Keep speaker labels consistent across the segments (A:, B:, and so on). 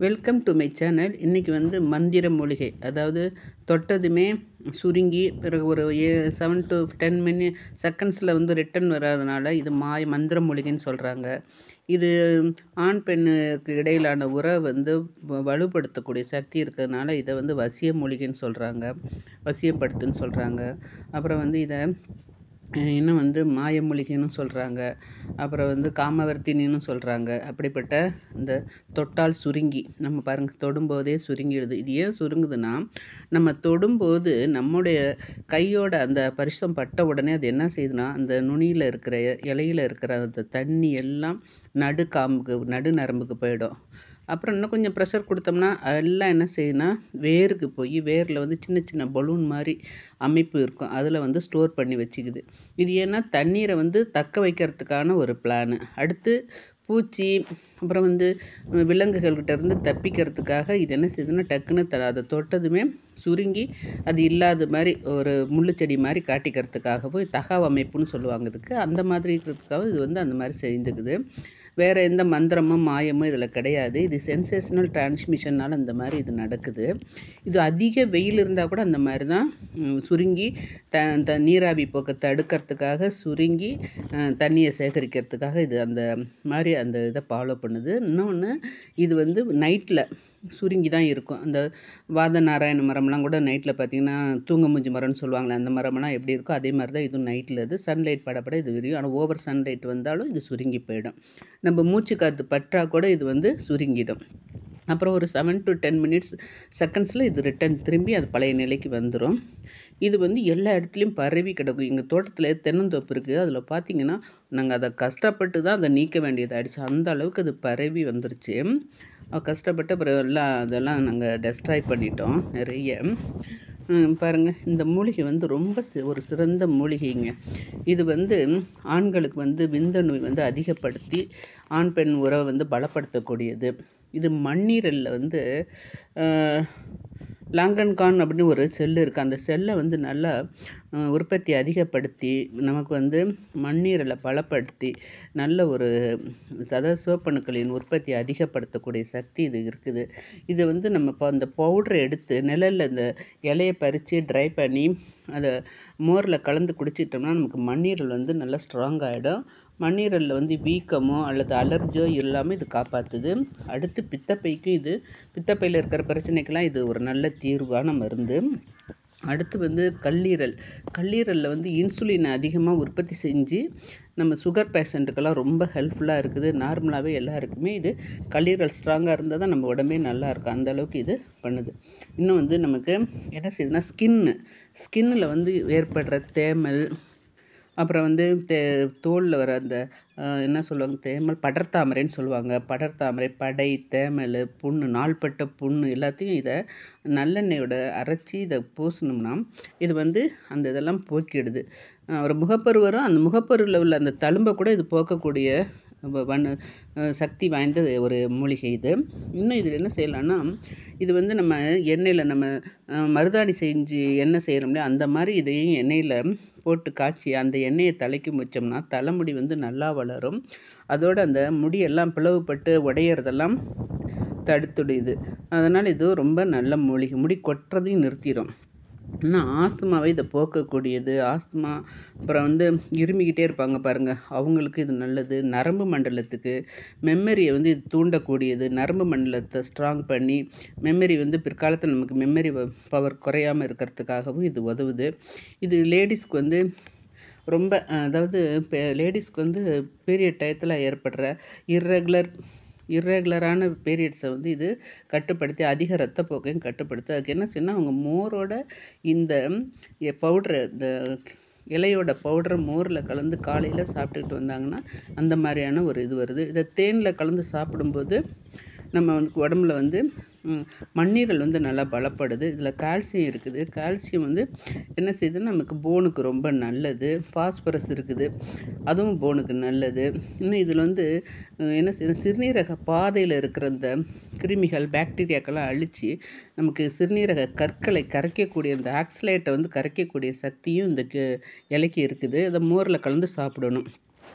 A: welcome to my channel இன்றைக்கி வந்து மந்திர மூலிகை அதாவது தொட்டதுமே சுருங்கி பிறகு ஒரு ஏ செவன் டு டென் மினி செகண்ட்ஸில் வந்து ரிட்டன் வராதனால இது மாய மந்திர மூலிகைன்னு சொல்கிறாங்க இது ஆண் பெண்ணுக்கு இடையிலான உறவை வந்து வ- வலுப்படுத்தக்கூடிய சக்தி இருக்கிறதுனால இதை வந்து வசிய மூலிகைன்னு சொல்கிறாங்க வசியப்படுத்துன்னு சொல்கிறாங்க அப்புறம் வந்து இதை அஹ், இன்னும் வந்து மாய மூலிகைன்னு சொல்கிறாங்க அப்புறம் வந்து காமவர்த்தினின்னு சொல்கிறாங்க அப்படிப்பட்ட இந்த தொட்டால் சுருங்கி நம்ம பாருங்கள் தொடும்போதே சுருங்கிடுது இது ஏன் சுருங்குதுன்னா நம்ம தொடும்போது நம்முடைய கையோட அந்த பரிசம் பட்ட உடனே அது என்ன செய்யுதுன்னா அந்த நுனியில் இருக்கிற இலையில இருக்கிற அந்த தண்ணி எல்லாம் நடு காம்புக்கு நடு நரம்புக்கு போயிடும் அப்புறம் இன்னும் கொஞ்சம் ப்ரெஷர் கொடுத்தோம்னா எல்லாம் என்ன செய்யுதுன்னா வேருக்கு போய் வேரில் வந்து சின்ன சின்ன பலூன் மாதிரி அமைப்பு இருக்கும் அதில் வந்து ஸ்டோர் பண்ணி வச்சுக்குது இது ஏன்னா தண்ணீரை வந்து தக்க வைக்கிறதுக்கான ஒரு பிளானு அடுத்து பூச்சி அப்புறம் வந்து விலங்குகள்கிட்ட இருந்து தப்பிக்கிறதுக்காக இது என்ன செய்யுதுன்னா டக்குன்னு த அதை தொட்டதுமே சுருங்கி அது இல்லாத மாதிரி ஒரு முள்ளுச்செடி மாதிரி காட்டிக்கிறதுக்காக போய் தகாவ அமைப்புன்னு சொல்லுவாங்க இதுக்கு அந்த மாதிரி இருக்கிறதுக்காக இது வந்து அந்த மாதிரி செய்துக்குது வேறு எந்த மந்திரமும் மாயமும் இதில் கிடையாது இது சென்சேஷனல் டிரான்ஸ்மிஷனால் இந்த மாதிரி இது நடக்குது இது அதிக வெயில் இருந்தால் கூட அந்த மாதிரி தான் ம், சுருங்கி த த நீராவி போக்கை தடுக்கிறதுக்காக சுருங்கி அஹ், தண்ணியை சேகரிக்கிறதுக்காக இது அந்த மாதிரி அந்த இதை ஃபாலோ பண்ணுது இன்னொன்று இது வந்து நைட்டில் சுருங்கி தான் இருக்கும் அந்த வாத நாராயண மரம்லாம் கூட நைட்டில் பார்த்தீங்கன்னா தூங்க மூஞ்சி மரம்னு சொல்லுவாங்களே அந்த மரம்லாம் எப்படி இருக்கோ அதே மாதிரி தான் இதுவும் நைட்டில் இது சன்லைட் படப்பட இது விரியும் ஆனால் ஓவர் சன்லைட் வந்தாலும் இது சுருங்கி போயிடும் நம்ம மூச்சு காற்று பற்றா கூட இது வந்து சுருங்கிடும் அப்புறம் ஒரு செவன் டு டென் மினிட்ஸ் செகண்ட்ஸில் இது ரிட்டர்ன் திரும்பி அது பழைய நிலைக்கு வந்துடும் இது வந்து எல்லா இடத்துலையும் பரவி கிடக்கும் எங்கள் தோட்டத்தில் தென்னந்தோப்பு இருக்குது அதில் பார்த்தீங்கன்னா நாங்கள் அதை கஷ்டப்பட்டு தான் அதை நீக்க வேண்டியது ஆயிடுச்சு அந்த அளவுக்கு அது பரவி வந்துருச்சு அஹ் கஷ்டப்பட்டு அப்புறம் எல்லாம் அதெல்லாம் நாங்கள் டெஸ்ட்ராய் பண்ணிட்டோம் நிறைய ம், பாருங்க இந்த மூலிகை வந்து ரொம்ப சி- ஒரு சிறந்த மூலிகைங்க இது வந்து ஆண்களுக்கு வந்து விந்தணு வந்து அதிகப்படுத்தி ஆண் பெண் உறவை வந்து பலப்படுத்தக்கூடியது இது மண்ணீரலில் வந்து அஹ், லாங்கன்கான் அப்படின்னு ஒரு செல்லு இருக்குது அந்த செல்லை வந்து நல்லா அஹ், உற்பத்தி அதிகப்படுத்தி நமக்கு வந்து மண்ணீரலை பலப்படுத்தி நல்ல ஒரு அதாவது சிவப்பணுக்களின் உற்பத்தி அதிகப்படுத்தக்கூடிய சக்தி இது இருக்குது இது வந்து நம்ம இப்போ அந்த பவுடரை எடுத்து நிழலில் இந்த இலையை பறித்து ட்ரை பண்ணி அதை மோரில் கலந்து குடிச்சிட்டோம்னா நமக்கு மண்ணீரல் வந்து நல்லா ஸ்ட்ராங் ஆகிடும் மண்ணீரலில் வந்து வீக்கமோ அல்லது அலர்ஜியோ இல்லாமல் இது காப்பாற்றுது அடுத்து பித்தப்பைக்கும் இது பித்தப்பையில் இருக்கிற பிரச்சனைக்கெல்லாம் இது ஒரு நல்ல தீர்வான மருந்து அடுத்து வந்து கல்லீரல் கல்லீரலில் வந்து இன்சுலின் அதிகமாக உற்பத்தி செஞ்சு நம்ம சுகர் பேஷண்ட்டுக்கெல்லாம் ரொம்ப ஹெல்ப்ஃபுல்லாக இருக்குது நார்மலாகவே எல்லாருக்குமே இது கல்லீரல் ஸ்ட்ராங்காக இருந்தால் தான் நம்ம உடம்பே நல்லா இருக்கும் அந்த அளவுக்கு இது பண்ணுது இன்னும் வந்து நமக்கு என்ன செய்யுதுன்னா ஸ்கின்னு ஸ்கின்னில் வந்து ஏற்படுற தேமல் அப்புறம் வந்து தே தோலில் வர அந்த அஹ், என்ன சொல்லுவாங்க தேமல் படர்தாமரைன்னு சொல்லுவாங்க படர்தாமரை படை தேமல் புண்ணு நாள்பட்ட புண்ணு எல்லாத்தையும் இதை நல்லெண்ணெயோட அரைச்சி இதை பூசினோம்னா இது வந்து அந்த இதெல்லாம் போக்கிடுது அஹ், ஒரு முகப்பரு வரும் அந்த முகப்பருவில் உள்ள அந்த தழும்பை கூட இது போக்கக்கூடிய வ- வண்ண அஹ், சக்தி வாய்ந்த ஒரு மூலிகை இது இன்னும் இதில் என்ன செய்யலாம்னா இது வந்து நம்ம எண்ணெயில் நம்ம அஹ், மருதாணி செஞ்சு எண்ணெய் செய்கிறோம் இல்லையா அந்த மாதிரி இதையும் எண்ணெயில் போட்டு காய்ச்சி அந்த எண்ணெயை தலைக்கு வச்சோம்னா தலைமுடி வந்து நல்லா வளரும் அதோட அந்த முடியெல்லாம் பிளவுபட்டு உடையிறதெல்லாம் தடுத்துடுது அதனால் இது ரொம்ப நல்ல மூலிகை முடி கொட்டுறதையும் நிறுத்திடும் இன்னும் ஆஸ்துமாவை இதை போக்கக்கூடியது ஆஸ்துமா அப்புறம் வந்து இருமிக்கிட்டே இருப்பாங்க பாருங்கள் அவங்களுக்கு இது நல்லது நரம்பு மண்டலத்துக்கு மெமரியை வந்து இது தூண்டக்கூடியது நரம்பு மண்டலத்தை ஸ்ட்ராங் பண்ணி மெமரி வந்து பிற்காலத்தில் நமக்கு மெமரி பவர் குறையாமல் இருக்கிறதுக்காகவும் இது உதவுது இது லேடிஸ்க்கு வந்து ரொம்ப அஹ், அதாவது இப்போ லேடிஸ்க்கு வந்து பீரியட் டயத்தில் ஏற்படுற இர்ரெகுலர் இர்ரெகுலரான பீரியட்ஸை வந்து இது கட்டுப்படுத்தி அதிக ரத்தப்போக்கையும் கட்டுப்படுத்து அதுக்கு என்ன செய்யணும் அவங்க மோரோட இந்த பவுட்ரு இந்த இலையோட பவுடரை மோரில் கலந்து காலையில் சாப்பிட்டுட்டு வந்தாங்கன்னா அந்த மாதிரியான ஒரு இது வருது இதை தேனில் கலந்து சாப்பிடும்போது நம்ம வந்து உடம்புல வந்து ம், மண்ணீரல் வந்து நல்லா பலப்படுது இதில் கால்சியம் இருக்குது கால்சியம் வந்து என்ன செய்யுதுன்னா நமக்கு போனுக்கு ரொம்ப நல்லது பாஸ்பரஸ் இருக்குது அதுவும் போனுக்கு நல்லது இன்னும் இதில் வந்து அஹ், என்ன செய்யுது சிறுநீரக பாதையில் இருக்கிற அந்த கிருமிகள் பாக்டீரியாக்கெல்லாம் அழித்து நமக்கு சிறுநீரக கற்களை கரைக்கக்கூடிய அந்த ஆக்சலேட்டை வந்து கரைக்கக்கூடிய சக்தியும் இந்த கு- இலைக்கு இருக்குது அதை மோரில் கலந்து சாப்பிடணும்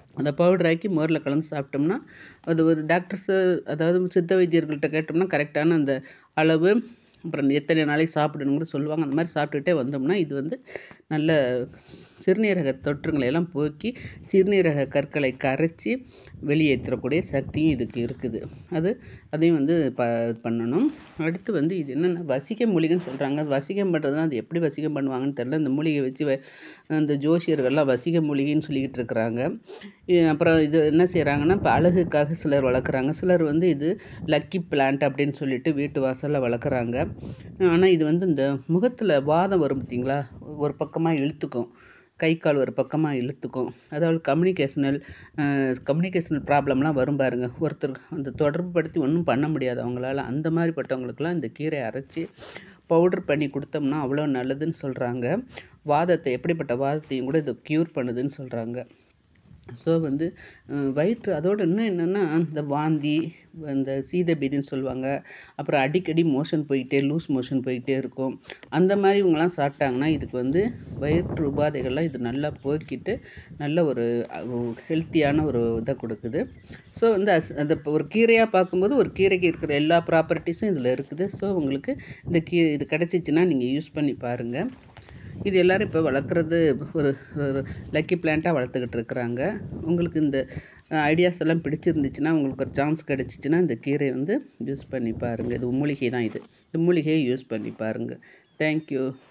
A: அந்த பவுடராக்கி மோரில் கலந்து சாப்பிட்டோம்னா அது ஒரு டாக்டர்ஸு அதாவது சித்த வைத்தியர்கள்ட்ட கேட்டோம்னா கரெக்டான அந்த அளவு அப்புறம் எத்தனை நாளைக்கு சாப்பிடணுங்கிறது சொல்லுவாங்க அந்த மாதிரி சாப்பிட்டுட்டே வந்தோம்னா இது வந்து நல்ல சிறுநீரக தொற்றுங்களை எல்லாம் போக்கி சிறுநீரக கற்களை கரைச்சி வெளியேற்றக்கூடிய சக்தியும் இதுக்கு இருக்குது அது அதையும் வந்து ப பண்ணணும் அடுத்து வந்து இது என்னென்னா வசிக்க மூலிகைன்னு சொல்கிறாங்க வசிகம் பண்ணுறதுனா அது எப்படி வசிகம் பண்ணுவாங்கன்னு தெரில இந்த மூலிகை வச்சு வ அந்த ஜோசியர்கள்லாம் வசிக மூலிகைன்னு சொல்லிக்கிட்டு இருக்கிறாங்க இ- அப்புறம் இது என்ன செய்கிறாங்கன்னா இப்போ அழகுக்காக சிலர் வளர்க்குறாங்க சிலர் வந்து இது லக்கி பிளான்ட் அப்படின்னு சொல்லிட்டு வீட்டு வாசலில் வளர்க்குறாங்க ஆனால் இது வந்து இந்த முகத்தில் வாதம் வரும் பார்த்தீங்களா ஒரு பக்கமாக இழுத்துக்கும் கை கால் ஒரு பக்கமாக இழுத்துக்கும் அதாவது கம்யூனிகேஷனல் கம்யூனிகேஷனல் ப்ராப்ளம்லாம் வரும் பாருங்க ஒருத்தர் அந்த தொடர்பு படுத்தி ஒன்றும் பண்ண முடியாது அவங்களால அந்த மாதிரிப்பட்டவங்களுக்குலாம் இந்த கீரை அரைச்சி பவுடர் பண்ணி கொடுத்தோம்னா அவ்வளோ நல்லதுன்னு சொல்கிறாங்க வாதத்தை எப்படிப்பட்ட வாதத்தையும் கூட இது க்யூர் பண்ணுதுன்னு சொல்கிறாங்க ஸோ வந்து அஹ், வயிற்று அதோட இன்னும் என்னென்னா இந்த வாந்தி இந்த சீதபீதின்னு சொல்லுவாங்க அப்புறம் அடிக்கடி மோஷன் போயிட்டே லூஸ் மோஷன் போயிட்டே இருக்கும் அந்த மாதிரி இவங்கெல்லாம் சாப்பிட்டாங்கன்னா இதுக்கு வந்து வயிற்று உபாதைகள்லாம் இது நல்லா போக்கிட்டு நல்ல ஒரு ஹெல்த்தியான ஒரு இதை கொடுக்குது ஸோ வந்து அஸ் அந்த இப்போ ஒரு கீரையாக பார்க்கும்போது ஒரு கீரைக்கு இருக்கிற எல்லா ப்ராப்பர்ட்டிஸும் இதில் இருக்குது ஸோ உங்களுக்கு இந்த கீ இது கிடச்சிச்சின்னா நீங்கள் யூஸ் பண்ணி பாருங்கள் இது எல்லாரும் இப்போ வளர்க்குறது ஒரு ஒரு லக்கி பிளான்ட்டாக வளர்த்துக்கிட்டு இருக்கிறாங்க உங்களுக்கு இந்த ஐடியாஸ் எல்லாம் பிடிச்சிருந்துச்சுன்னா உங்களுக்கு ஒரு சான்ஸ் கிடச்சிச்சின்னா இந்த கீரை வந்து யூஸ் பண்ணி பாருங்கள் இது மூலிகை தான் இது இந்த மூலிகையை யூஸ் பண்ணி பாருங்கள் தேங்க்யூ